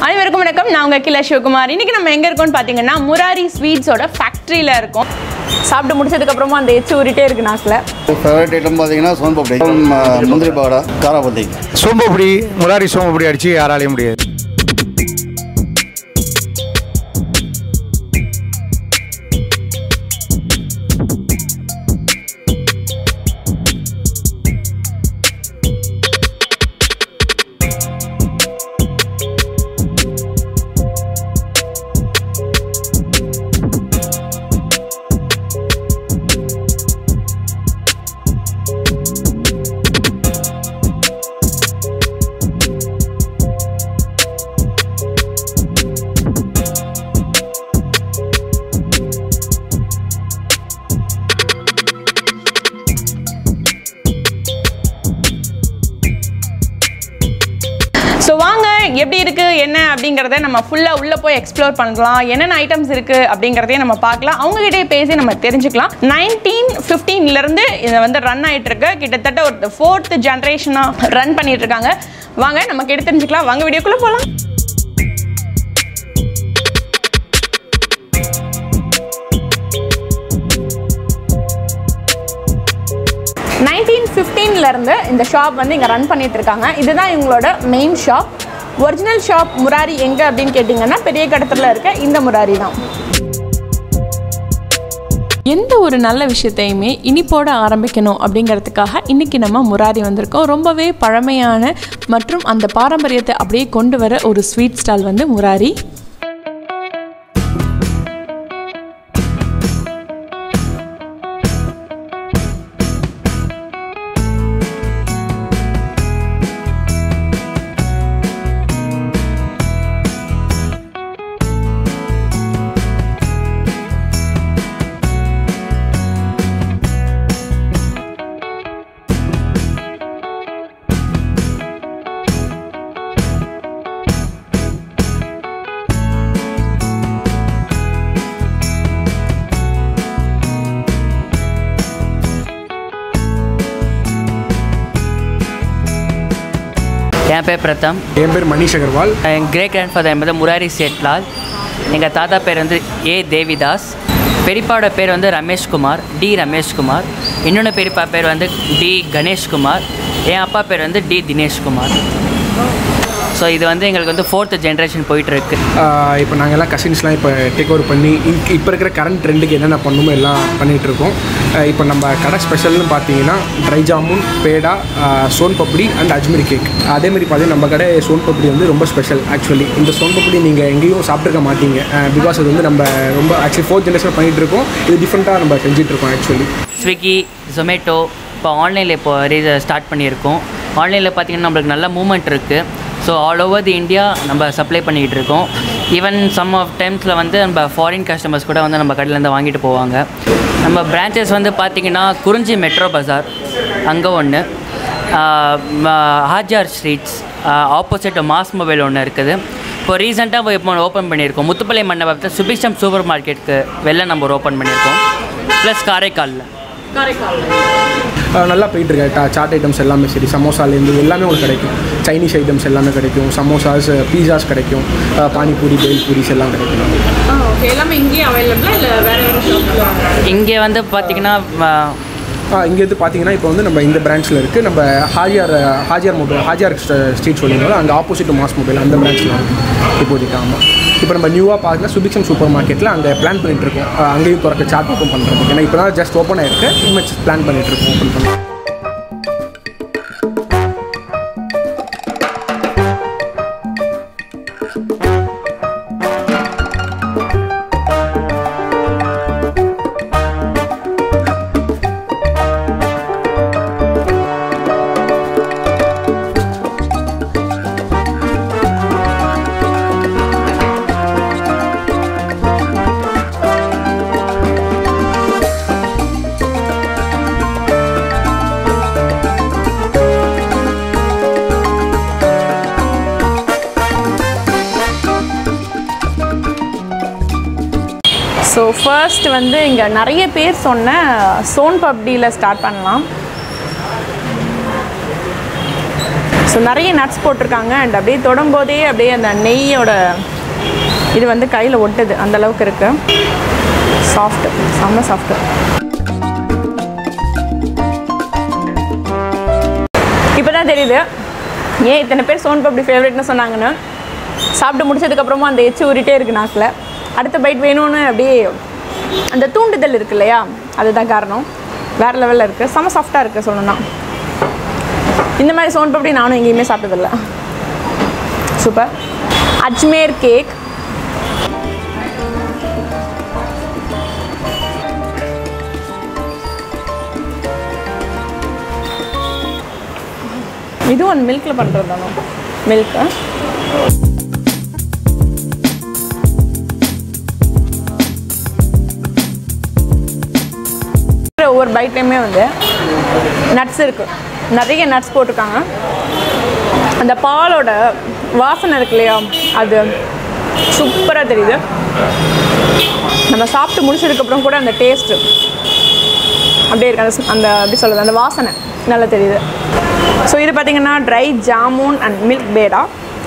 அனைவருக்கும் வணக்கம் நான் உங்கள் கிலா சிவகுமார் இன்னைக்கு நம்ம எங்கே இருக்கோம்னு பார்த்தீங்கன்னா முராரி ஸ்வீட்ஸோட ஃபேக்ட்ரியில் இருக்கோம் சாப்பிட்டு முடிச்சதுக்கப்புறமா அந்த எச்சு ஊறிட்டே இருக்கு நாக்கில் ஃபேவரட் ஐட்டம் பார்த்தீங்கன்னா சோன் பப்படி ம- முந்திரி பாவடை காராபத்தி சோம்பப்பொடி முராரி சோம்பப்பொடி அடித்து யாராலையும் முடியாது ஸோ வாங்க எப்படி இருக்குது என்ன அப்படிங்கிறத நம்ம ஃபுல்லாக உள்ளே போய் எக்ஸ்ப்ளோர் பண்ணலாம் என்னென்ன ஐட்டம்ஸ் இருக்குது அப்படிங்கிறதையும் நம்ம பார்க்கலாம் அவங்ககிட்டயே பேசி நம்ம தெரிஞ்சுக்கலாம் நைன்டீன் ஃபிஃப்டீன்லேருந்து இது வந்து ரன் ஆயிட்டு இருக்கு கிட்டத்தட்ட ஒரு ஃபோர்த் ஜென்ரேஷனாக ரன் பண்ணிட்டு இருக்காங்க வாங்க நம்ம கேட்டு தெரிஞ்சுக்கலாம் வாங்க வீடியோக்குள்ளே போகலாம் நைன்டீன் ஃபிஃப்டீன்லேருந்து இந்த ஷாப் வந்து இங்கே ரன் பண்ணிட்டு இருக்காங்க இதுதான் இவங்களோட main shop original shop Murari எங்கே அப்படின்னு கேட்டிங்கன்னா பெரிய கடத்தில் இருக்க இந்த முராரி தான் எந்த ஒரு நல்ல விஷயத்தையுமே இனிப்போட ஆரம்பிக்கணும் அப்படிங்கிறதுக்காக இன்றைக்கி நம்ம முராரி வந்திருக்கோம் ரொம்பவே பழமையான மற்றும் அந்த பாரம்பரியத்தை அப்படியே கொண்டு வர ஒரு ஸ்வீட் ஸ்டால் வந்து முராரி என் பேர் பிரதம் என் பேர் மணிஷ் அகர்வால் என் கிரேட் கிராண்ட் ஃபாதர் என்பது முராரி சேட்லால் எங்கள் தாத்தா பேர் வந்து ஏ தேவிதாஸ் பெரியப்பாவோட பேர் வந்து ரமேஷ்குமார் டி ரமேஷ்குமார் இன்னொன்று பெரியப்பா பேர் வந்து டி கணேஷ்குமார் என் அப்பா பேர் வந்து டி தினேஷ்குமார் ஸோ இது வந்து எங்களுக்கு வந்து ஃபோர்த்து ஜென்ரேஷன் போயிட்டுருக்கு இப்போ நாங்கள் எல்லாம் கசின்ஸ்லாம் இப்போ டேக் ஓவர் பண்ணி இப்போ இருக்கிற கரண்ட் ட்ரெண்டுக்கு என்னென்ன பண்ணணுமோ எல்லாம் பண்ணிகிட்டு இருக்கோம் அஹ் இப்போ நம்ம கடை ஸ்பெஷல்னு பார்த்தீங்கன்னா ட்ரை ஜாமுன் பேடா அஹ் சோன் பப்படி அண்ட் அஜ்மீர் கேக் அதே மாதிரி பார்த்தீங்கன்னா நம்ம கடை சோன் பப்படி வந்து ரொம்ப ஸ்பெஷல் ஆக்சுவலி இந்த சோன் பப்படி நீங்கள் எங்கேயும் சாப்பிட்ருக்க மாட்டீங்க பிகாஸ் அது வந்து நம்ம ரொம்ப ஆக்சுவலி ஃபோர்த் ஜென்ரேஷன் பண்ணிகிட்டு இருக்கோம் இது டிஃப்ரெண்ட்டாக நம்ம செஞ்சுட்டு இருக்கோம் ஆக்சுவலி ஸ்விக்கி ஜொமேட்டோ இப்போ ஆன்லைனில் இப்போ ரீ ஸ்டார்ட் பண்ணியிருக்கோம் ஆன்லைனில் பார்த்தீங்கன்னா நம்மளுக்கு நல்ல மூமெண்ட் இருக்குது so all over the India நம்ம சப்ளை பண்ணிகிட்டு இருக்கோம் ஈவன் சம் ஆஃப் டைம்ஸில் வந்து நம்ம ஃபாரின் கஸ்டமர்ஸ் கூட வந்து நம்ம கடையிலேருந்து வாங்கிட்டு போவாங்க நம்ம பிரான்ச்சஸ் வந்து பார்த்திங்கன்னா குறிஞ்சி மெட்ரோ பஜார் அங்கே ஒன்று ஹாஜார் ஸ்ட்ரீட்ஸ் ஆப்போசிட் மாஸ் மொபைல் ஒன்று இருக்குது இப்போ ரீசெண்டாக இப்போ ஓப்பன் பண்ணியிருக்கோம் முத்துப்பள்ளி மண்டபத்தில் சுபிக்ஷம் சூப்பர் மார்க்கெட்டுக்கு வெளில நம்ம ஒரு ஓப்பன் பண்ணியிருக்கோம் ப்ளஸ் காரைக்காலில் அஹ் நல்லா போயிட்டுருக்கு சாட் ஐட்டம்ஸ் எல்லாமே சரி சமோசாலேருந்து எல்லாமே உங்களுக்கு கிடைக்கும் சைனீஸ் ஐட்டம்ஸ் எல்லாமே கிடைக்கும் சமோசாஸ் பீஸாஸ் கிடைக்கும் அஹ் பானிபூரி பேல் பூரிஸ் எல்லாம் கிடைக்கும் ஓகே எல்லாமே இங்கேயும் அவைலபிளாக இல்லை வேறு வேறு இங்கே வந்து பார்த்தீங்கன்னா இங்கே வந்து பார்த்தீங்கன்னா இப்போ வந்து நம்ம இந்த பிரான்ச்சில் இருக்குது நம்ம ஹாஜியார் ஹாஜியார் மொபைல் ஹாஜியார் ஸ்ட்ரீட் சொல்லியிருந்தோம் அங்கே ஆப்போசிட் மாஸ் மொபைல் அந்த பிரான்ச்சில் இருக்குது இப்போதைக்கு ஆமாம் இப்போ நம்ம நியூவாக பார்த்தீங்கன்னா சுபிக்ஷம் சூப்பர் மார்க்கெட்டில் அங்கே பிளான் பண்ணிட்டு இருக்கோம் அஹ் அங்கேயும் திறக்க சாட் ஓப்பன் பண்ணுறதுக்கு ஏன்னா இப்போ தான் ஜஸ்ட் ஓப்பன் ஆயிருக்கு இனிமேல் பிளான் பண்ணிட்டு இருக்கோம் ஓப்பன் பண்ணி ஸோ ஃபர்ஸ்ட் வந்து இங்கே நிறைய பேர் சொன்ன சோன் பப்டியில் ஸ்டார்ட் பண்ணலாம் ஸோ நிறைய நட்ஸ் போட்டிருக்காங்க அண்ட் அப்படியே தொடும்போதே அப்படியே அந்த நெய்யோட இது வந்து கையில் ஒட்டுது அந்த அளவுக்கு இருக்கு சாஃப்ட் செம்ம சாஃப்ட் இப்போ தான் தெரியுது ஏன் இத்தனை பேர் சோன் பப்டி ஃபேவரட்னு சொன்னாங்கன்னு சாப்பிட்டு முடிச்சதுக்கப்புறமா அந்த எச்சு ஊறிட்டே இருக்கு நாக்கில் அடுத்த பைட் வேணும்னு அப்படியே அந்த தூண்டுதல் இருக்கு இல்லையா அதுதான் காரணம் வேறு லெவலில் இருக்குது செம சாஃப்டாக இருக்குது சொல்லணும்னா இந்த மாதிரி சோன் பப்டி நானும் எங்கேயுமே சாப்பிட்டதில்ல சூப்பர் அஜ்மேர் கேக் இதுவும் அந்த மில்கில் பண்ணுறது தானே மில்க்கு ஒவ்வொரு பைட்லேயுமே வந்து நட்ஸ் இருக்குது நிறைய நட்ஸ் போட்டிருக்காங்க அந்த பாலோட வாசனை இருக்கு இல்லையா அது சூப்பராக தெரியுது நம்ம சாப்பிட்டு முடிச்சதுக்கப்புறம் கூட அந்த டேஸ்ட்டு அப்படியே இருக்கு அந்த அந்த எப்படி சொல்கிறது அந்த வாசனை நல்லா தெரியுது ஸோ இது பார்த்தீங்கன்னா ட்ரை ஜாமூன் அண்ட் மில்க் பேடா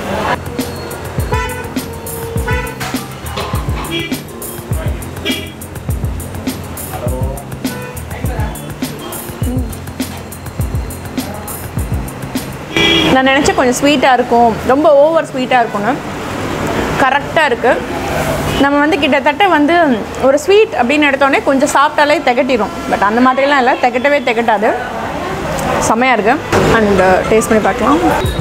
நான் நினச்சேன் கொஞ்சம் ஸ்வீட்டாக இருக்கும் ரொம்ப ஓவர் ஸ்வீட்டாக இருக்கும்னு கரெக்டாக இருக்குது நம்ம வந்து கிட்டத்தட்ட வந்து ஒரு ஸ்வீட் அப்படின்னு எடுத்தோடனே கொஞ்சம் சாப்பிட்டாலே திகட்டிடும் பட் அந்த மாதிரிலாம் இல்லை திகட்டவே திகட்டாது செம்மையாக இருக்குது அண்ட் டேஸ்ட் பண்ணி பார்க்கலாம்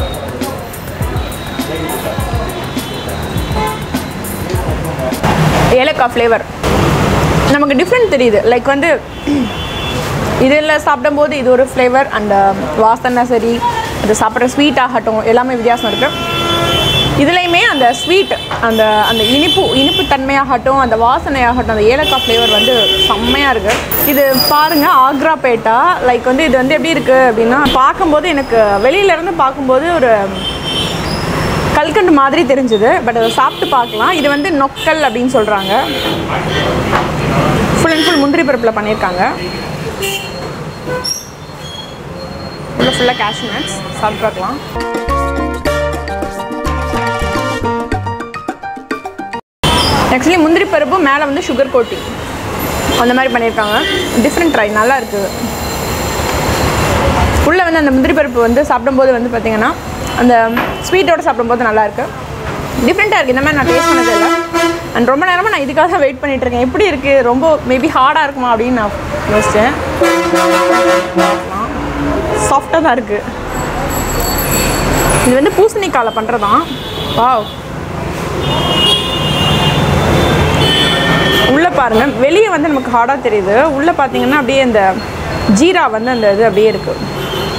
ஏலக்காய் ஃப்ளேவர் நமக்கு டிஃப்ரெண்ட் தெரியுது லைக் வந்து இதில் சாப்பிடும்போது இது ஒரு ஃப்ளேவர் அண்ட் வாசனை சரி அது சாப்பிட்ற ஸ்வீட் ஆகட்டும் எல்லாமே வித்தியாசம் இருக்குது இதுலேயுமே அந்த ஸ்வீட் அந்த அந்த இனிப்பு இனிப்பு தன்மையாகட்டும் அந்த வாசனையாகட்டும் அந்த ஏலக்காய் ஃப்ளேவர் வந்து செம்மையாக இருக்குது இது பாருங்கள் ஆக்ரா பேட்டா லைக் வந்து இது வந்து எப்படி இருக்குது அப்படின்னா பார்க்கும்போது எனக்கு வெளியிலேருந்து பார்க்கும்போது ஒரு கல்கண்டு மாதிரி தெரிஞ்சுது பட் அதை சாப்பிட்டு பார்க்கலாம் இது வந்து நொக்கல் அப்படின்னு சொல்கிறாங்க ஃபுல் அண்ட் ஃபுல் முந்திரி பருப்பில் பண்ணியிருக்காங்க உள்ள ஃபுல்லாக கேஷ்யூ நட்ஸ் சாப்பிட்டு பார்க்கலாம் ஆக்சுவலி முந்திரி பருப்பு மேலே வந்து சுகர் கோட்டிங் அந்த மாதிரி பண்ணியிருக்காங்க டிஃப்ரெண்ட் ட்ரை நல்லா இருக்குது உள்ளே வந்து அந்த முந்திரி பருப்பு வந்து சாப்பிடும்போது வந்து பார்த்தீங்கன்னா அந்த ஸ்வீட்டோட சாப்பிடும்போது நல்லா இருக்கு டிஃப்ரெண்ட்டாக இருக்குது இந்த மாதிரி நான் டேஸ்ட் பண்ணதே இல்லை அண்ட் ரொம்ப நேரமாக நான் இதுக்காக தான் வெயிட் பண்ணிட்டு இருக்கேன் எப்படி இருக்குது ரொம்ப மேபி ஹார்டாக இருக்குமா அப்படின்னு நான் யோசித்தேன் சாஃப்டாக தான் இருக்குது இது வந்து பூசணிக்காயில் பண்ணுறதான் வாவ் உள்ளே பாருங்கள் வெளியே வந்து நமக்கு ஹார்டாக தெரியுது உள்ளே பார்த்தீங்கன்னா அப்படியே இந்த ஜீரா வந்து அந்த இது அப்படியே இருக்குது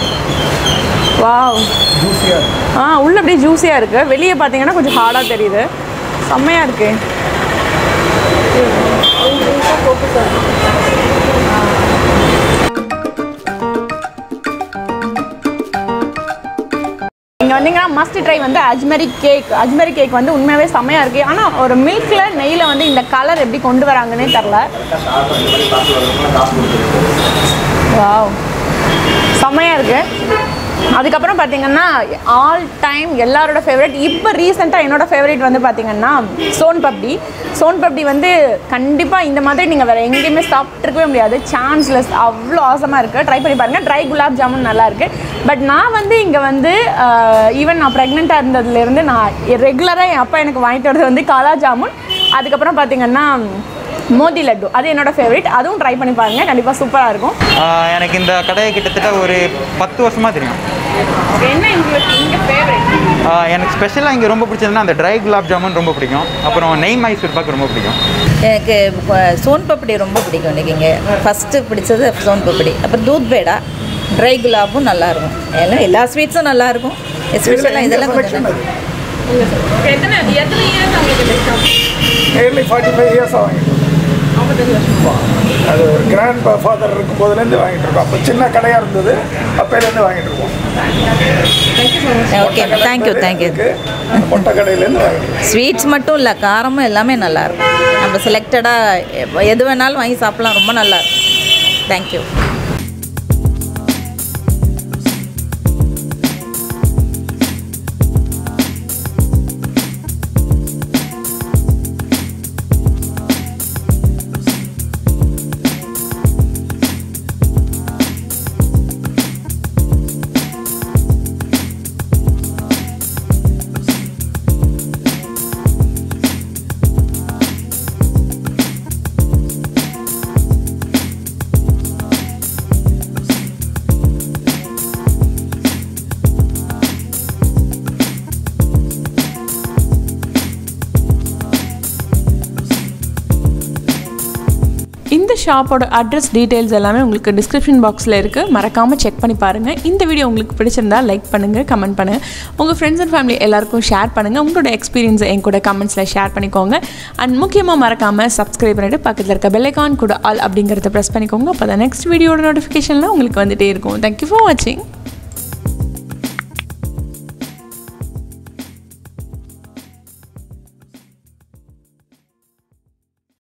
வாவ் ஆ உள்ள அப்படியே ஜூஸியாக இருக்குது வெளியே பார்த்தீங்கன்னா கொஞ்சம் ஹார்டாக தெரியுது செம்மையாக இருக்கு இங்கே வந்தீங்கன்னா மஸ்ட் ட்ரை வந்து அஜ்மரி கேக் அஜ்மரி கேக் வந்து உண்மையாகவே செம்மையாக இருக்குது ஆனால் ஒரு மில்கில் நெய்யில் வந்து இந்த கலர் எப்படி கொண்டு வராங்கன்னே தெரில வாவ் செம்மையாக இருக்குது அதுக்கப்புறம் பார்த்தீங்கன்னா ஆல் டைம் எல்லாரோட ஃபேவரட் இப்போ ரீசெண்டாக என்னோட ஃபேவரட் வந்து பார்த்தீங்கன்னா சோன் பப்டி சோன் பப்டி வந்து கண்டிப்பாக இந்த மாதிரி நீங்கள் வேறு எங்கேயுமே சாப்பிட்ருக்கவே முடியாது சான்ஸ்லெஸ் அவ்வளோ ஆசமாக இருக்குது ட்ரை பண்ணி பாருங்கள் ட்ரை குலாப் ஜாமுன் நல்லா இருக்குது பட் நான் வந்து இங்கே வந்து ஈவன் நான் ப்ரெக்னெண்ட்டாக இருந்ததுலேருந்து நான் ரெகுலராக என் அப்பா எனக்கு வாங்கிட்டு வரது வந்து காலா ஜாமுன் அதுக்கப்புறம் பார்த்தீங்கன்னா மோதி லட்டு அது என்னோட ஃபேவரட் அதுவும் ட்ரை பண்ணி பாருங்கள் கண்டிப்பாக சூப்பராக இருக்கும் ஆஹ் எனக்கு இந்த கடையை கிட்டத்தட்ட ஒரு பத்து வருஷமாக தெரியும் என்ன உங்களுக்கு இங்கே ஃபேவரட் ஆஹ் எனக்கு ஸ்பெஷலாக இங்கே ரொம்ப பிடிச்சதுன்னா அந்த ட்ரை குலாப் ஜாமுன் ரொம்ப பிடிக்கும் அப்புறம் நெய் மைசூர் பாக்கு ரொம்ப பிடிக்கும் எனக்கு ப- சோன் பப்படி ரொம்ப பிடிக்கும் இன்றைக்கி இங்கே ஃபஸ்ட்டு பிடிச்சது சோன் பப்படி அப்புறம் தூத் பேடா ட்ரை குலாபும் நல்லாயிருக்கும் எல்லாம் எல்லா ஸ்வீட்ஸும் நல்லாயிருக்கும் எஸ்பெஷலாக இதெல்லாம் கொஞ்சம் நல்லா- எத்தனை எத்தனை இயர்ஸ் உங்களுக்கு best nearly forty five years வாங்கிட்டு அது ஒரு கிராண்ட் ஃபாதர் இருக்கும் போதுலேருந்து வாங்கிட்டு இருக்கோம் அப்போ சின்ன கடையாக இருந்தது அப்போலேருந்து வாங்கிட்டு இருக்கோம் ஓகே தேங்க்யூ தேங்க்யூ இருக்கு. அந்த மொட்டை கடையிலேருந்து வாங்கிட்டு இருக்கோம் ஸ்வீட்ஸ் மட்டும் இல்லை காரமும் எல்லாமே நல்லாயிருக்கும் நம்ம செலக்டடாக எது வேணாலும் வாங்கி சாப்பிட்லாம் ரொம்ப நல்லாயிருக்கும் தேங்க்யூ இந்த ஷாப்போட அட்ரஸ் டீட்டெயில்ஸ் எல்லாமே உங்களுக்கு டிஸ்கிரிப்ஷன் பாக்ஸில் இருக்குது மறக்காமல் செக் பண்ணி பாருங்கள் இந்த வீடியோ உங்களுக்கு பிடிச்சிருந்தா லைக் பண்ணுங்கள் கமெண்ட் பண்ணுங்கள் உங்கள் ஃப்ரெண்ட்ஸ் அண்ட் ஃபேமிலி எல்லாருக்கும் ஷேர் பண்ணுங்கள் உங்களோட எக்ஸ்பீரியன்ஸை என் கூட கமெண்ட்ஸில் ஷேர் பண்ணிக்கோங்க அண்ட் முக்கியமாக மறக்காமல் சப்ஸ்கிரைப் பண்ணிட்டு பக்கத்தில் இருக்க பெல்லைக்கான் கூட ஆல் அப்படிங்கிறத ப்ரெஸ் பண்ணிக்கோங்க அப்போ தான் நெக்ஸ்ட் வீடியோட நோட்டிஃபிகேஷன்லாம் உங்களுக்கு வந்துட்டே இருக்கும் தேங்க்யூ ஃபார் வாட்சிங்